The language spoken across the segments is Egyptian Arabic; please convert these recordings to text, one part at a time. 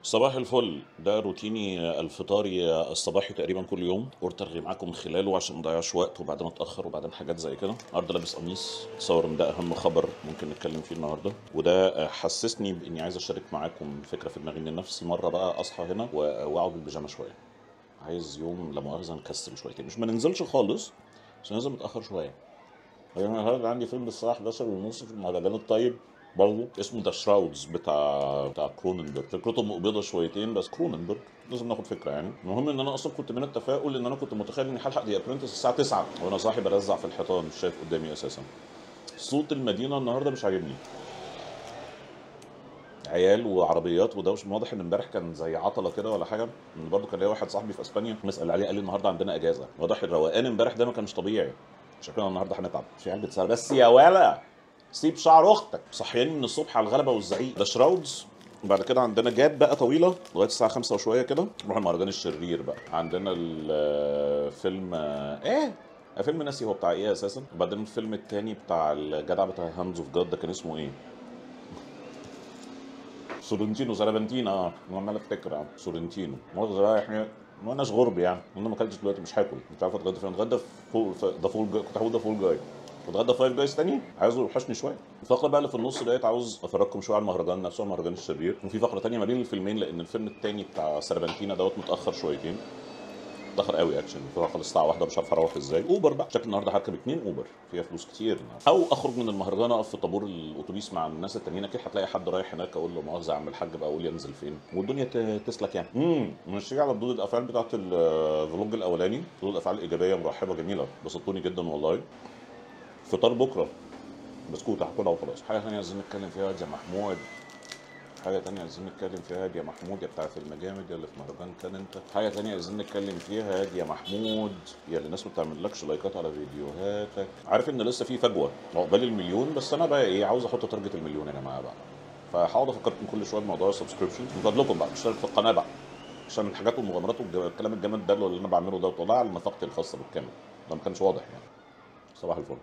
صباح الفل ده روتيني الفطاري الصباحي تقريبا كل يوم قلت ارغي معاكم من خلاله عشان ما نضيعش وقت وبعدين اتاخر وبعدين حاجات زي كده النهارده لابس قميص تصور ان ده اهم خبر ممكن نتكلم فيه النهارده وده حسسني باني عايز اشارك معاكم فكره في دماغي ان نفسي مره بقى اصحى هنا و- واقعد بالبيجامه شويه عايز يوم لا مؤاخذه نكسل شويتين مش ما ننزلش خالص بس ننزل متاخر شويه انا النهارده عندي فيلم الساعه 11 ونص في المهرجان الطيب برضه اسمه ذا شراودز بتاع بتاع كروننبرج فكرته مقبضه شويتين بس كروننبرج لازم ناخد فكره يعني المهم ان انا اصلا كنت من التفاؤل ان انا كنت متخيل اني هلحق دي ابرنتس الساعه 9 وانا صاحي برزع في الحيطان مش شايف قدامي اساسا صوت المدينه النهارده مش عاجبني عيال وعربيات ودوش واضح ان امبارح كان زي عطله كده ولا حاجه ان برضه كان ليا واحد صاحبي في اسبانيا مسال عليه قال لي النهارده عندنا اجازه واضح الروقان امبارح ده ما كانش طبيعي شكلنا النهارده هنتعب في عيال بتسال بس يا ولا سيب شعر اختك صحياني من الصبح على الغلبه والزعيق ده شراودز وبعد كده عندنا جاب بقى طويله لغايه الساعه 5 وشويه كده نروح المهرجان الشرير بقى عندنا الفيلم ايه فيلم ناسي هو بتاع ايه اساسا وبعدين الفيلم التاني بتاع الجدع بتاع هاندز اوف جاد ده كان اسمه ايه سورنتينو سربنتين اه انا عمال افتكر اه سورنتينو مؤاخذة بقى احنا ما اناش غرب يعني انا ما اكلتش دلوقتي مش هاكل مش عارف اتغدى فين اتغدى في فول في- ده فول جاي كنت هقول ده فول جاي اتغدى فايف جايز تاني عايز يوحشني شويه الفقره بقى اللي في النص ديت عاوز افرجكم شويه على المهرجان نفسه المهرجان الشرير وفي فقره تانية ما بين الفيلمين لان الفيلم التاني بتاع سربنتينا دوت متاخر شويتين متاخر قوي اكشن في خلص الساعه واحدة مش عارف اروح ازاي اوبر بقى شكل النهارده هركب اتنين اوبر فيها فلوس كتير النهاردة. او اخرج من المهرجان اقف في طابور الاتوبيس مع الناس التانيين اكيد هتلاقي حد رايح هناك اقول له مؤاخذه يا عم الحاج بقى قول لي انزل فين والدنيا ت- تسلك يعني امم مش على ردود الافعال بتاعت الفلوج الاولاني ردود الافعال ايجابيه مرحبه جميله بسطوني جدا والله فطار بكره بسكوت هاكلها وخلاص حاجه ثانيه عايزين نتكلم فيها يا محمود حاجة تانية عايزين نتكلم فيها يا محمود يا بتاع فيلم جامد يا اللي في مهرجان كان انت حاجة تانية عايزين نتكلم فيها يا محمود يا اللي الناس ما بتعملكش لايكات على فيديوهاتك عارف ان لسه في فجوة عقبال المليون بس انا بقى ايه عاوز احط تارجت المليون يا جماعة بقى فهقعد افكركم كل شوية بموضوع السبسكريبشن من فضلكم بقى اشترك في القناة بقى عشان الحاجات والمغامرات والكلام الجامد ده اللي انا بعمله ده طلع على نفقتي الخاصة بالكامل ده ما كانش واضح يعني صباح الفل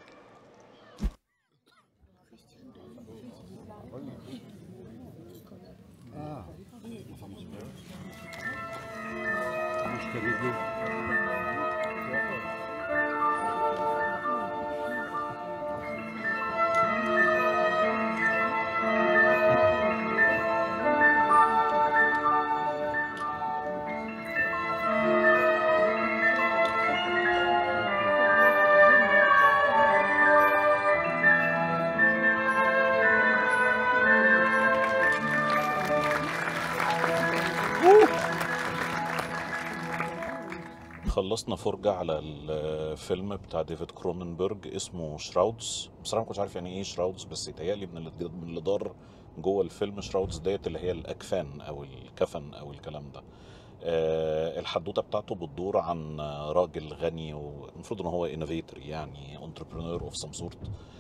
خلصنا فرجة على الفيلم بتاع ديفيد كروننبرج اسمه شراودز بصراحة ما كنتش عارف يعني ايه شراودز بس يتهيألي من اللي من اللي دار جوه الفيلم شراودز ديت اللي هي الأكفان أو الكفن أو الكلام ده آه، الحدوته بتاعته بتدور عن راجل غني والمفروض ان هو انوفيتور يعني انتربرينور اوف سم سورت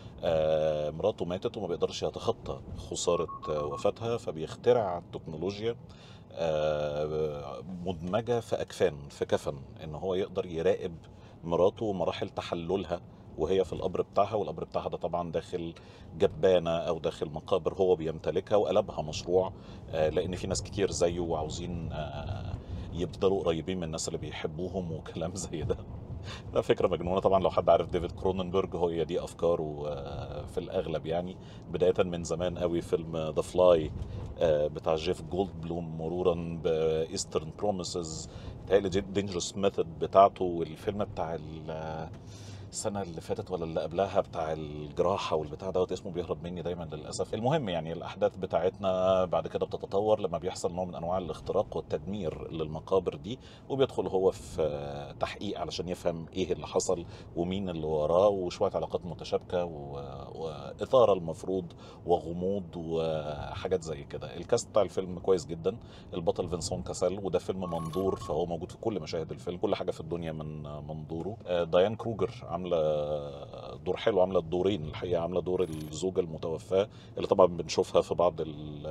مراته ماتت وما بيقدرش يتخطى خساره آه، وفاتها فبيخترع تكنولوجيا آه، مدمجه في اكفان في كفن ان هو يقدر يراقب مراته ومراحل تحللها وهي في القبر بتاعها والقبر بتاعها ده طبعا داخل جبانه او داخل مقابر هو بيمتلكها وقلبها مشروع آه، لان في ناس كتير زيه وعاوزين آه، يفضلوا قريبين من الناس اللي بيحبوهم وكلام زي ده ده فكرة مجنونة طبعا لو حد عارف ديفيد كروننبرج هو هي دي أفكاره آه، في الأغلب يعني بداية من زمان قوي فيلم ذا فلاي بتاع جيف جولد بلوم مرورا بإيسترن بروميسز بتهيألي دينجرس ميثود بتاعته والفيلم بتاع ال- السنة اللي فاتت ولا اللي قبلها بتاع الجراحة والبتاع دوت اسمه بيهرب مني دايما للأسف المهم يعني الأحداث بتاعتنا بعد كده بتتطور لما بيحصل نوع من أنواع الاختراق والتدمير للمقابر دي وبيدخل هو في آه، تحقيق علشان يفهم ايه اللي حصل ومين اللي وراه وشوية علاقات متشابكة و- وإثارة المفروض وغموض وحاجات زي كده الكاست بتاع الفيلم كويس جدا البطل فينسون كاسل وده فيلم منظور فهو موجود في كل مشاهد الفيلم كل حاجة في الدنيا من منظوره آه، ديان كروجر عاملة دور حلو عاملة الدورين الحقيقة عاملة دور الزوجة المتوفاة اللي طبعا بنشوفها في بعض ال-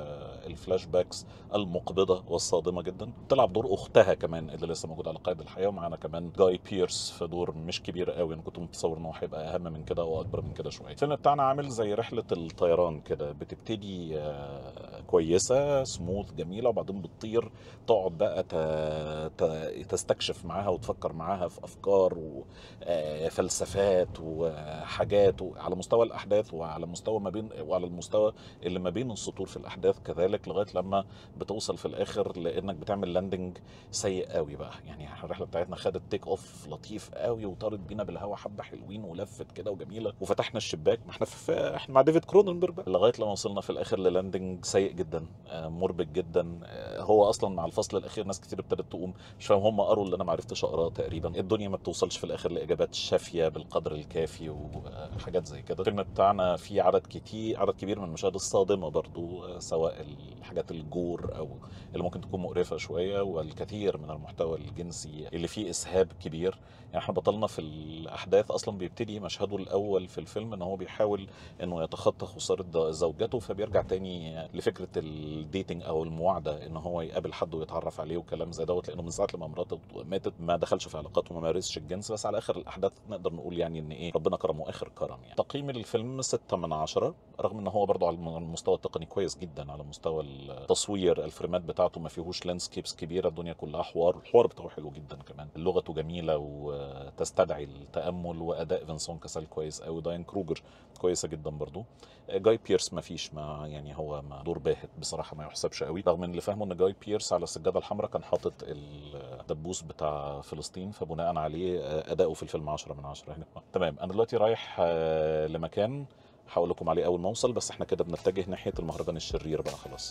الفلاش باكس المقبضه والصادمه جدا بتلعب دور اختها كمان اللي لسه موجوده على قيد الحياه ومعانا كمان جاي بيرس في دور مش كبير قوي انا كنت متصور ان هو هيبقى اهم من كده او اكبر من كده شويه الفيلم بتاعنا عامل زي رحله الطيران كده بتبتدي آه، كويسه سموث جميله وبعدين بتطير تقعد بقى ت- ت- تستكشف معاها وتفكر معاها في افكار وفلسفات وحاجات على مستوى الاحداث وعلى مستوى ما بين وعلى المستوى اللي ما بين السطور في الاحداث كذلك لغايه لما بتوصل في الاخر لانك بتعمل لاندنج سيء قوي بقى يعني إحنا الرحله بتاعتنا خدت تيك اوف لطيف قوي وطارت بينا بالهوا حبه حلوين ولفت كده وجميله وفتحنا الشباك ما احنا في احنا مع ديفيد كروننبرج بقى لغايه لما وصلنا في الاخر للاندنج سيء جدا آه، مربك جدا آه، هو اصلا مع الفصل الاخير ناس كتير ابتدت تقوم مش فاهم هم قروا اللي انا ما عرفتش اقراه تقريبا الدنيا ما بتوصلش في الاخر لاجابات شافيه بالقدر الكافي وحاجات زي كده الفيلم بتاعنا فيه عدد كتير عدد كبير من المشاهد الصادمه برضو آه، سواء الحاجات الجور او اللي ممكن تكون مقرفه شويه والكثير من المحتوى الجنسي اللي فيه اسهاب كبير يعني احنا بطلنا في الاحداث اصلا بيبتدي مشهده الاول في الفيلم ان هو بيحاول انه يتخطى خساره زوجته فبيرجع تاني لفكره الديتنج او المواعده ان هو يقابل حد ويتعرف عليه وكلام زي دوت لانه من ساعه لما مراته ماتت ما دخلش في علاقات وما مارسش الجنس بس على اخر الاحداث نقدر نقول يعني ان ايه ربنا كرمه اخر كرم يعني تقييم الفيلم 6 من 10 رغم ان هو برضه على المستوى التقني كويس جدا على مستوى التصوير الفريمات بتاعته ما فيهوش لاندسكيبس كبيره الدنيا كلها حوار الحوار بتاعه حلو جدا كمان لغته جميله وتستدعي التامل واداء فينسون كاسال كويس قوي داين كروجر كويسه جدا برضو جاي بيرس ما فيش ما يعني هو ما دور باهت بصراحه ما يحسبش قوي رغم ان اللي فاهمه ان جاي بيرس على السجاده الحمراء كان حاطط الدبوس بتاع فلسطين فبناء عليه اداؤه في الفيلم 10 من 10 هنا تمام انا دلوقتي رايح آه، لمكان هقول لكم عليه اول ما اوصل بس احنا كده بنتجه ناحيه المهرجان الشرير بقى خلاص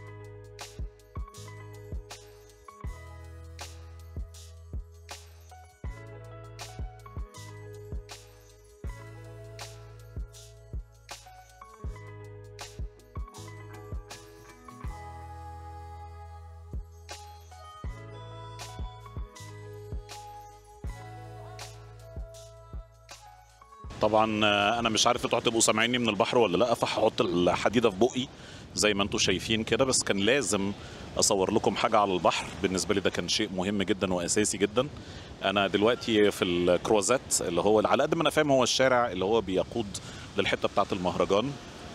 طبعا آه، انا مش عارف انتوا هتبقوا سامعيني من البحر ولا لا فهحط الحديده في بقي زي ما انتوا شايفين كده بس كان لازم اصور لكم حاجه على البحر بالنسبه لي ده كان شيء مهم جدا واساسي جدا انا دلوقتي في الكروزات اللي هو على قد ما انا فاهم هو الشارع اللي هو بيقود للحته بتاعه المهرجان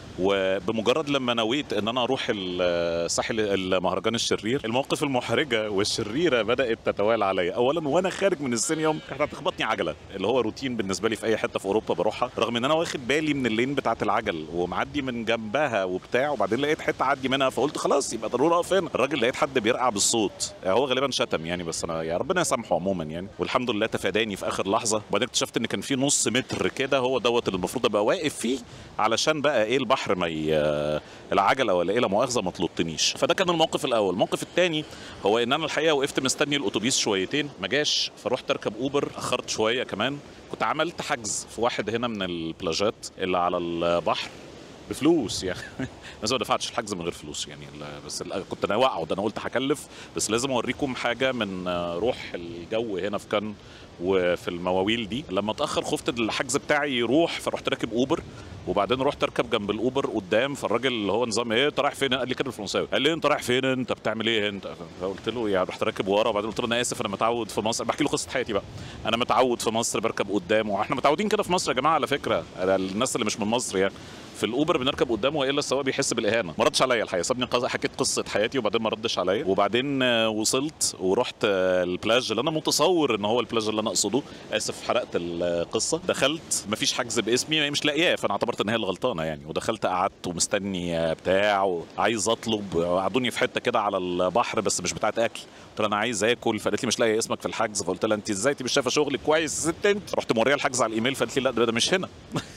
وبمجرد لما نويت ان انا اروح الساحل المهرجان الشرير المواقف المحرجه والشريره بدات تتوالى عليا اولا وانا خارج من السينيوم كانت هتخبطني عجله اللي هو روتين بالنسبه لي في اي حته في اوروبا بروحها رغم ان انا واخد بالي من اللين بتاعه العجل ومعدي من جنبها وبتاع وبعدين لقيت حته اعدي منها فقلت خلاص يبقى ضروري اقف هنا الراجل لقيت حد بيرقع بالصوت هو غالبا شتم يعني بس انا يا ربنا يسامحه عموما يعني والحمد لله تفاداني في اخر لحظه وبعدين اكتشفت ان كان في نص متر كده هو دوت اللي المفروض ابقى واقف فيه علشان بقى ايه البحر ما ي... العجله ولا ايه لا مؤاخذه ما تلطنيش فده كان الموقف الاول الموقف الثاني هو ان انا الحقيقه وقفت مستني الاتوبيس شويتين ما جاش فروحت اركب اوبر اخرت شويه كمان كنت عملت حجز في واحد هنا من البلاجات اللي على البحر بفلوس يعني بس ما دفعتش الحجز من غير فلوس يعني ال- بس ال- كنت ناوي اقعد انا قلت هكلف بس لازم اوريكم حاجه من آه، روح الجو هنا في كان وفي المواويل دي لما اتاخر خفت الحجز بتاعي يروح فرحت راكب اوبر وبعدين رحت اركب جنب الاوبر قدام فالراجل اللي هو نظام ايه انت رايح فين قال لي كده بالفرنساوي قال لي انت رايح فين انت بتعمل ايه انت فقلت له يعني رحت راكب ورا وبعدين قلت له انا اسف انا متعود في مصر بحكي له قصه حياتي بقى انا متعود في مصر بركب قدام واحنا متعودين كده في مصر يا جماعه على فكره أنا الناس اللي مش من مصر يعني في الاوبر بنركب قدامه والا السواق بيحس بالاهانه ما ردش عليا الحقيقه سابني قص- حكيت قصه حياتي وبعدين ما ردش عليا وبعدين آه، وصلت ورحت آه، البلاج اللي انا متصور ان هو البلاج اللي انا اقصده اسف حرقت القصه دخلت مفيش حجز باسمي مش لاقياه فانا اعتبرت ان هي اللي غلطانه يعني ودخلت قعدت ومستني آه، بتاع وعايز اطلب قعدوني في حته كده على البحر بس مش بتاعت اكل قلت لها انا عايز اكل فقالت لي مش لاقي اسمك في الحجز فقلت لها انت ازاي انت مش شايفه شغلك كويس يا ست انت رحت موريه الحجز على الايميل فقالت لي لا ده ده مش هنا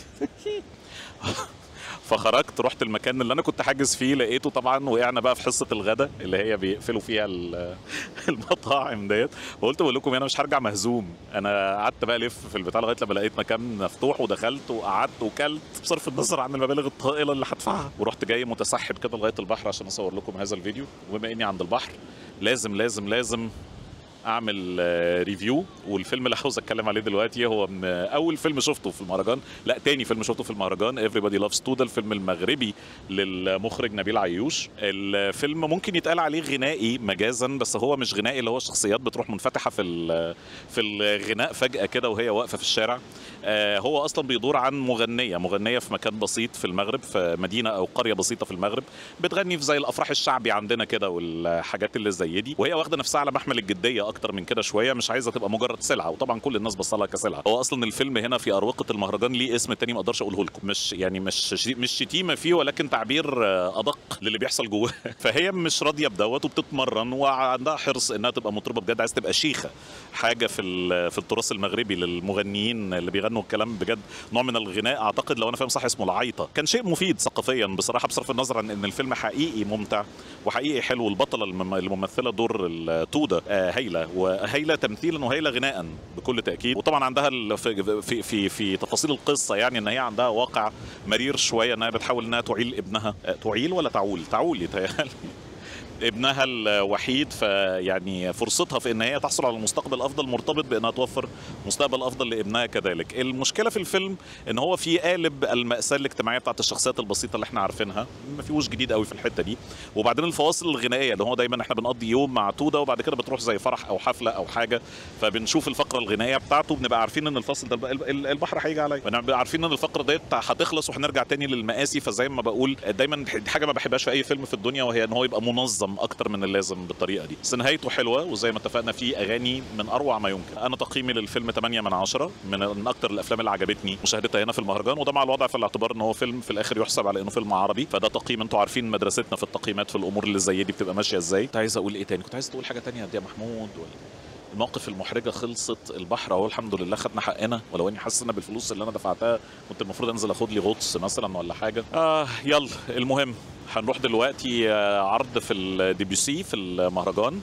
فخرجت رحت المكان اللي انا كنت حاجز فيه لقيته طبعا وقعنا بقى في حصه الغداء اللي هي بيقفلوا فيها ال- المطاعم ديت وقلت بقول لكم انا مش هرجع مهزوم انا قعدت بقى الف في البتاع لغايه لما لقيت مكان مفتوح ودخلت وقعدت وكلت بصرف النظر عن المبالغ الطائله اللي هدفعها ورحت جاي متسحب كده لغايه البحر عشان اصور لكم هذا الفيديو وبما اني عند البحر لازم لازم لازم اعمل آه، ريفيو والفيلم اللي عاوز اتكلم عليه دلوقتي هو من اول فيلم شفته في المهرجان لا تاني فيلم شفته في المهرجان Everybody Loves تودا الفيلم المغربي للمخرج نبيل عيوش الفيلم ممكن يتقال عليه غنائي مجازا بس هو مش غنائي اللي هو شخصيات بتروح منفتحه في ال- في الغناء فجاه كده وهي واقفه في الشارع آه، هو اصلا بيدور عن مغنيه مغنيه في مكان بسيط في المغرب في مدينه او قريه بسيطه في المغرب بتغني في زي الافراح الشعبي عندنا كده والحاجات اللي زي دي وهي واخده نفسها على محمل الجديه اكتر من كده شويه مش عايزه تبقى مجرد سلعه وطبعا كل الناس بصلها كسلعه هو اصلا الفيلم هنا في اروقه المهرجان ليه اسم تاني ما اقدرش اقوله لكم مش يعني مش مش شتيمه فيه ولكن تعبير آه، ادق للي بيحصل جواه فهي مش راضيه بدوت وبتتمرن وعندها حرص انها تبقى مطربه بجد عايزه تبقى شيخه حاجه في ال- في التراث المغربي للمغنيين اللي بيغنوا الكلام بجد نوع من الغناء اعتقد لو انا فاهم صح اسمه العيطه كان شيء مفيد ثقافيا بصراحه بصرف النظر عن ان الفيلم حقيقي ممتع وحقيقي حلو البطله المم- الممثله دور التوده آه، هيله وهيله تمثيلا وهيله غناء بكل تاكيد وطبعا عندها ال- في في في, في تفاصيل القصه يعني ان هي عندها واقع مرير شويه انها بتحاول انها تعيل ابنها آه، تعيل ولا تعول تعول يتهيألي ابنها الوحيد فيعني فرصتها في ان هي تحصل على مستقبل افضل مرتبط بانها توفر مستقبل افضل لابنها كذلك المشكله في الفيلم ان هو في قالب الماساه الاجتماعيه بتاعت الشخصيات البسيطه اللي احنا عارفينها ما فيهوش جديد قوي في الحته دي وبعدين الفواصل الغنائيه اللي هو دايما احنا بنقضي يوم مع توده وبعد كده بتروح زي فرح او حفله او حاجه فبنشوف الفقره الغنائيه بتاعته بنبقى عارفين ان الفصل ده الب- الب- البحر هيجي عليا بنبقى عارفين ان الفقره ديت هتخلص وهنرجع تاني للمآسي فزي ما بقول دايما دي حاجه ما بحبهاش في اي فيلم في الدنيا وهي ان هو يبقى منظم اكتر من اللازم بالطريقه دي بس نهايته حلوه وزي ما اتفقنا فيه اغاني من اروع ما يمكن انا تقييمي للفيلم 8 من 10 من من اكتر الافلام اللي عجبتني مشاهدتها هنا في المهرجان وده مع الوضع في الاعتبار ان هو فيلم في الاخر يحسب على انه فيلم عربي فده تقييم انتوا عارفين مدرستنا في التقييمات في الامور اللي زي دي بتبقى ماشيه ازاي كنت عايز اقول ايه تاني كنت عايز تقول حاجه تانية يا محمود ولا المواقف المحرجه خلصت البحر اهو الحمد لله خدنا حقنا ولو اني حاسس ان بالفلوس اللي انا دفعتها كنت المفروض انزل اخد لي غطس مثلا ولا حاجه اه يلا المهم هنروح دلوقتي آه، عرض في الدي بي سي في المهرجان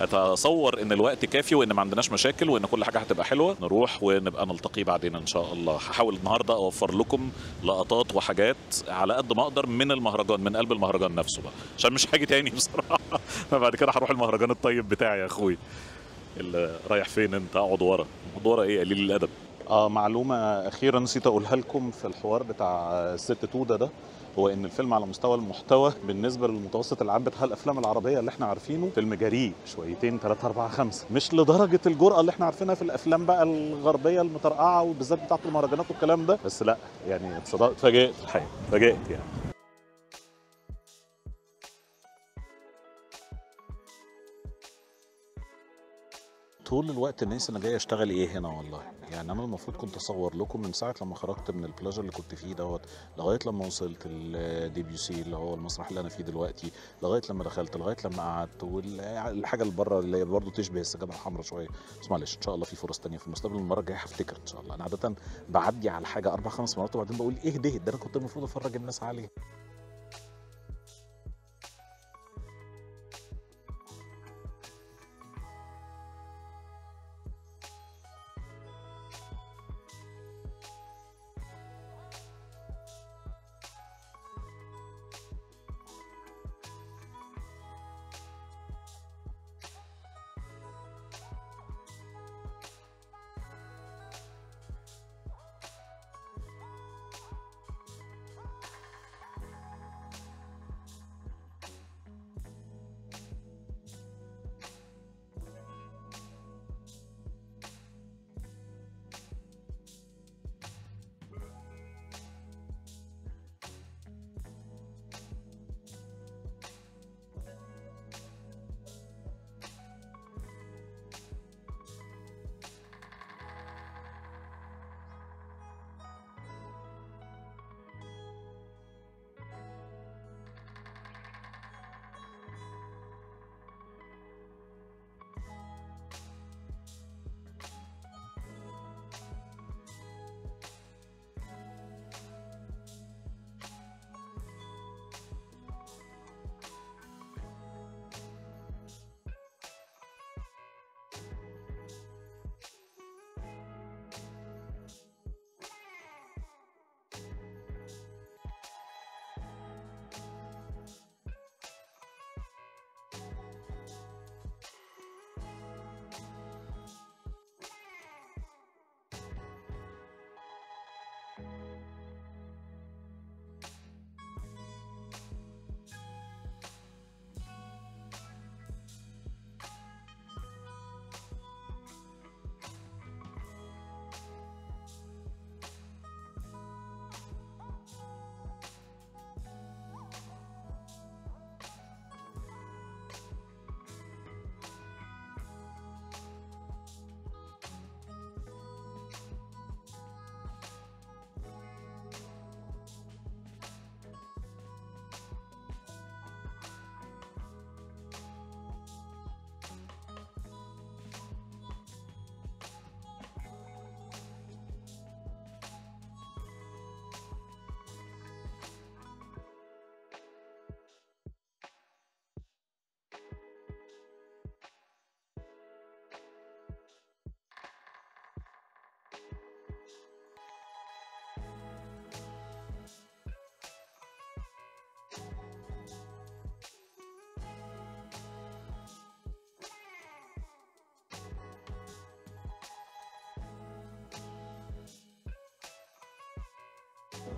اتصور ان الوقت كافي وان ما عندناش مشاكل وان كل حاجه هتبقى حلوه نروح ونبقى نلتقي بعدين ان شاء الله هحاول النهارده اوفر لكم لقطات وحاجات على قد ما اقدر من المهرجان من قلب المهرجان نفسه بقى عشان مش هاجي تاني بصراحه بعد كده هروح المهرجان الطيب بتاعي يا اخوي اللي رايح فين انت اقعد ورا اقعد ورا ايه قليل الادب اه معلومه اخيره نسيت اقولها لكم في الحوار بتاع الست توده ده هو ان الفيلم على مستوى المحتوى بالنسبه للمتوسط العام بتاع الافلام العربيه اللي احنا عارفينه فيلم جريء شويتين 3 4 5 مش لدرجه الجرأه اللي احنا عارفينها في الافلام بقى الغربيه المترقعه وبالذات بتاعه المهرجانات والكلام ده بس لا يعني اتصدقت اتفاجئت الحقيقه اتفاجئت يعني طول الوقت الناس انا جاي اشتغل ايه هنا والله يعني انا المفروض كنت اصور لكم من ساعه لما خرجت من البلاجر اللي كنت فيه دوت لغايه لما وصلت الدي بي سي اللي هو المسرح اللي انا فيه دلوقتي لغايه لما دخلت لغايه لما قعدت والحاجه اللي بره اللي هي برضه تشبه السجاده الحمراء شويه بس معلش ان شاء الله في فرص تانية في المستقبل المره الجايه هفتكر ان شاء الله انا عاده بعدي على حاجه اربع خمس مرات وبعدين بقول ايه ده ده انا كنت المفروض افرج الناس عليه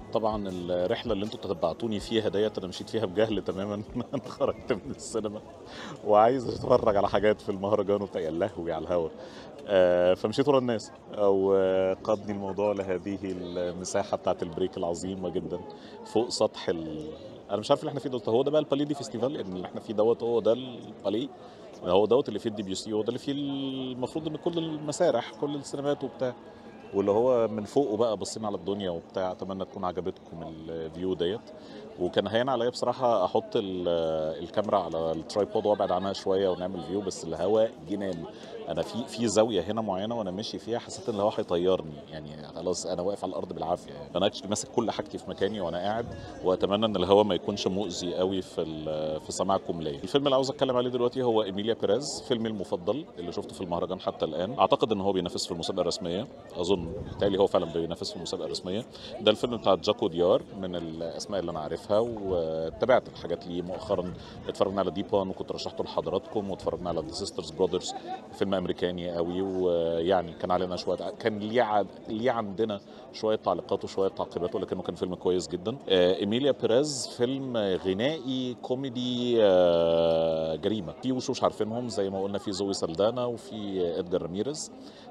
طبعا الرحله اللي انتوا تتبعتوني فيها ديت انا مشيت فيها بجهل تماما انا خرجت من السينما وعايز اتفرج على حاجات في المهرجان وبتاع يا لهوي على الهوا آه، فمشيت ورا الناس او آه، قادني الموضوع لهذه المساحه بتاعت البريك العظيمه جدا فوق سطح ال... انا مش عارف اللي احنا فيه دوت هو ده بقى الباليه دي فيستيفال يعني اللي احنا فيه دوت هو ده الباليه هو دوت اللي فيه الدي بي سي هو ده اللي فيه المفروض ان كل المسارح كل السينمات وبتاع واللي هو من فوقه بقى باصين على الدنيا وبتاع اتمنى تكون عجبتكم الفيو ديت وكان هين عليا بصراحه احط ال- الكاميرا على الترايبود وابعد عنها شويه ونعمل فيو بس الهواء جنان انا في في زاويه هنا معينه وانا ماشي فيها حسيت ان الهواء هيطيرني يعني خلاص انا واقف على الارض بالعافيه يعني فانا اكشلي ماسك كل حاجتي في مكاني وانا قاعد واتمنى ان الهواء ما يكونش مؤذي قوي في ال- في سماعكم ليا الفيلم اللي عاوز اتكلم عليه دلوقتي هو ايميليا بيريز فيلمي المفضل اللي شفته في المهرجان حتى الان اعتقد ان هو بينافس في المسابقه الرسميه اظن بالتالي هو فعلا بينافس في المسابقه الرسميه ده الفيلم بتاع جاكو ديار من الاسماء اللي انا عارفها وتابعت الحاجات ليه مؤخرا اتفرجنا على ديبان وكنت رشحته لحضراتكم واتفرجنا على ذا سيسترز برادرز فيلم امريكاني قوي ويعني كان علينا شويه كان ليه ع- ليه عندنا شويه تعليقات وشويه تعقيبات ولكنه كان فيلم كويس جدا آه، ايميليا بيريز فيلم غنائي كوميدي آه، جريمه في وشوش عارفينهم زي ما قلنا في زوي سلدانا وفي ادجار راميريز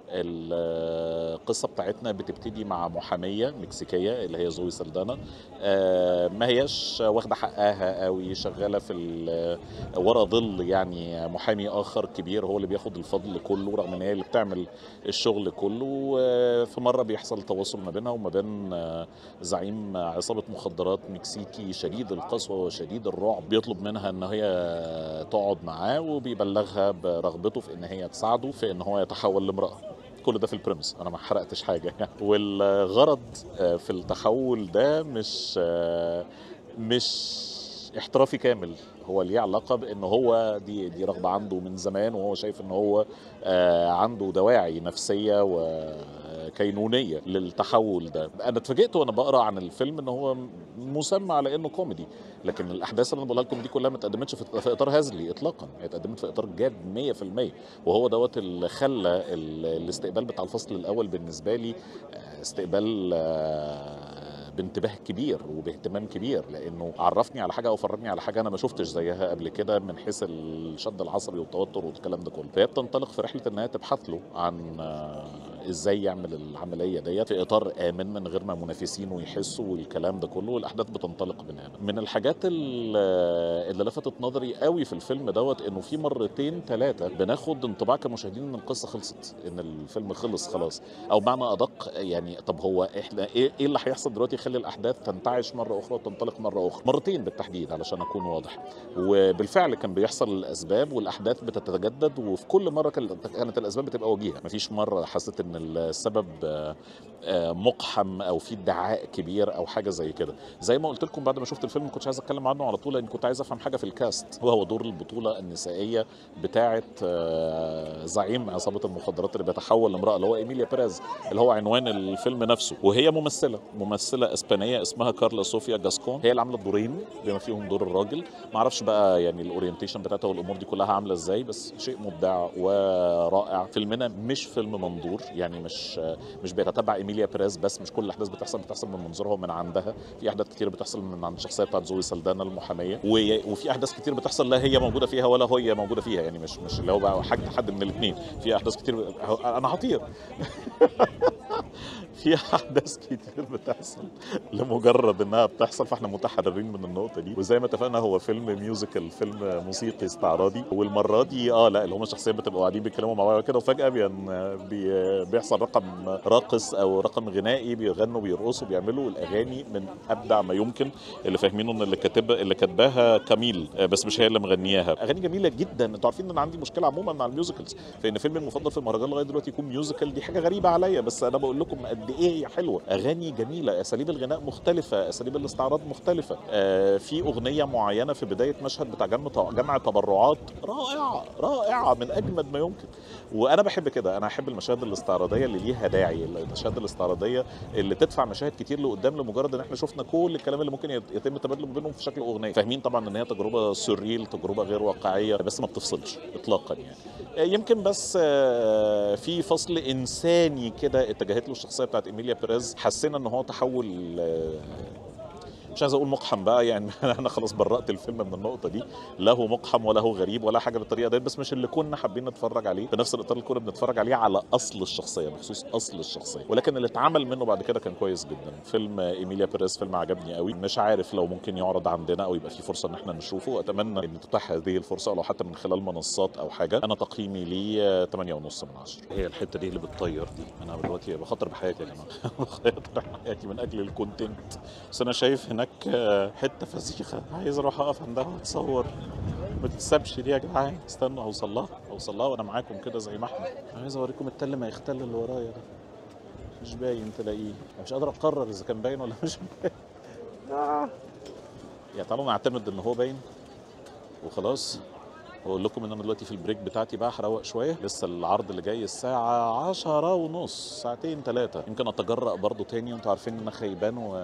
القصه بتاعتنا بتبتدي مع محاميه مكسيكيه اللي هي زوي سلدانا آه، ما هياش واخده حقها قوي شغاله في ال- ورا ظل يعني محامي اخر كبير هو اللي بياخد الفضل كله رغم ان هي اللي بتعمل الشغل كله آه، في مره بيحصل تواصل ما بينها وما بين آه، زعيم عصابه مخدرات مكسيكي شديد القسوه وشديد الرعب بيطلب منها ان هي تقعد معاه وبيبلغها برغبته في ان هي تساعده في ان هو يتحول لامراه كل ده في البريمس انا ما حرقتش حاجه يعني والغرض آه، في التحول ده مش آه، مش احترافي كامل هو ليه علاقه بان هو دي دي رغبه عنده من زمان وهو شايف ان هو آه، عنده دواعي نفسيه وكينونيه للتحول ده انا اتفاجئت وانا بقرا عن الفيلم ان هو مسمى على انه كوميدي لكن الاحداث اللي انا بقولها لكم دي كلها ما اتقدمتش في في اطار هزلي اطلاقا هي اتقدمت في اطار جاد 100% وهو دوت اللي خلى ال- الاستقبال بتاع الفصل الاول بالنسبه لي آه، استقبال آه، بانتباه كبير وباهتمام كبير لانه عرفني على حاجه او فرجني على حاجه انا ما شفتش زيها قبل كده من حيث الشد العصبي والتوتر والكلام ده كله فهي بتنطلق في رحله انها تبحث له عن آه، ازاي يعمل العمليه ديت في اطار امن من غير ما منافسينه يحسوا والكلام ده كله والاحداث بتنطلق من هنا من الحاجات ال- اللي لفتت نظري قوي في الفيلم دوت انه في مرتين ثلاثه بناخد انطباع كمشاهدين ان القصه خلصت ان الفيلم خلص خلاص او معنى ادق يعني طب هو احنا ايه إيه اللي هيحصل دلوقتي يخلي الاحداث تنتعش مره اخرى وتنطلق مره اخرى مرتين بالتحديد علشان اكون واضح وبالفعل كان بيحصل الاسباب والاحداث بتتجدد وفي كل مره كانت كانت الاسباب بتبقى وجيهه مفيش مره حسيت ان السبب آه، آه، مقحم او في ادعاء كبير او حاجه زي كده زي ما قلت لكم بعد ما شفت الفيلم ما كنتش عايز اتكلم عنه على طول لان كنت عايز افهم حاجه في الكاست وهو دور البطوله النسائيه بتاعه آه، زعيم عصابه المخدرات اللي بيتحول لامراه اللي هو ايميليا بيريز اللي هو عنوان الفيلم نفسه وهي ممثله ممثله اسبانيه اسمها كارلا صوفيا جاسكون هي اللي عامله الدورين بما فيهم دور الراجل ما اعرفش بقى يعني الاورينتيشن بتاعتها والامور دي كلها عامله ازاي بس شيء مبدع ورائع فيلمنا مش فيلم منظور يعني مش مش بيتتبع ايميليا بيريز بس مش كل الاحداث بتحصل بتحصل من منظورها ومن عندها في احداث كتير بتحصل من عند الشخصيه بتاعت زوي سلدانا المحاميه و- وفي احداث كتير بتحصل لا هي موجوده فيها ولا هي موجوده فيها يعني مش مش اللي هو بقى حاجه حد من الاثنين في احداث كتير انا هطير في احداث كتير بتحصل لمجرد انها بتحصل فاحنا متحررين من النقطه دي وزي ما اتفقنا هو فيلم ميوزيكال فيلم موسيقي استعراضي والمره دي اه لا اللي هم الشخصيات بتبقوا قاعدين بيتكلموا مع بعض كده وفجاه بين بي بيحصل رقم راقص او رقم غنائي بيغنوا بيرقصوا بيعملوا الاغاني من ابدع ما يمكن اللي فاهمينه ان اللي كاتب اللي كاتباها كاميل آه، بس مش هي اللي مغنياها اغاني جميله جدا انتوا عارفين ان انا عندي مشكله عموما مع الميوزيكلز فان فيلمي المفضل في المهرجان لغايه دلوقتي يكون ميوزيكال دي حاجه غريبه عليا بس انا بقول لكم قد ايه هي حلوه اغاني جميله اساليب الغناء مختلفه اساليب الاستعراض مختلفه آه في اغنيه معينه في بدايه مشهد بتاع جمع جمع تبرعات رائعه رائعه من اجمد ما يمكن وانا بحب كده انا احب المشاهد الاستعراضيه اللي ليها داعي المشاهد الاستعراضيه اللي تدفع مشاهد كتير لقدام لمجرد ان احنا شفنا كل الكلام اللي ممكن يت- يتم تبادله ما بينهم في شكل اغنيه فاهمين طبعا ان هي تجربه سوريل تجربه غير واقعيه بس ما بتفصلش اطلاقا يعني آه، يمكن بس آه، في فصل انساني كده اتجهت له الشخصيه بتاعت بتاعت ايميليا بيريز حسينا ان هو تحول آه، مش عايز اقول مقحم بقى يعني انا خلاص برأت الفيلم من النقطه دي لا هو مقحم ولا هو غريب ولا حاجه بالطريقه دي بس مش اللي كنا حابين نتفرج عليه بنفس الاطار اللي كنا بنتفرج عليه على اصل الشخصيه بخصوص اصل الشخصيه ولكن اللي اتعمل منه بعد كده كان كويس جدا فيلم ايميليا بيريز فيلم عجبني قوي مش عارف لو ممكن يعرض عندنا او يبقى في فرصه ان احنا نشوفه اتمنى ان تتاح هذه الفرصه لو حتى من خلال منصات او حاجه انا تقييمي ليه 8 ونص من 10 هي الحته دي اللي بتطير دي انا دلوقتي بخاطر بحياتي يا جماعه بخاطر بحياتي من اجل الكونتنت بس انا شايف هناك آه، حته فسيخه عايز اروح اقف عندها واتصور ما تتسابش دي يا جدعان استنوا اوصل لها اوصل لها وانا معاكم كده زي ما احنا عايز اوريكم التل ما يختل اللي ورايا ده مش باين تلاقيه مش قادر اقرر اذا كان باين ولا مش باين آه. يعني تعالوا نعتمد ان هو باين وخلاص واقول لكم ان انا دلوقتي في البريك بتاعتي بقى هروق شويه لسه العرض اللي جاي الساعه عشرة ونص ساعتين ثلاثه يمكن اتجرأ برضو تاني وانتوا عارفين ان انا خيبان و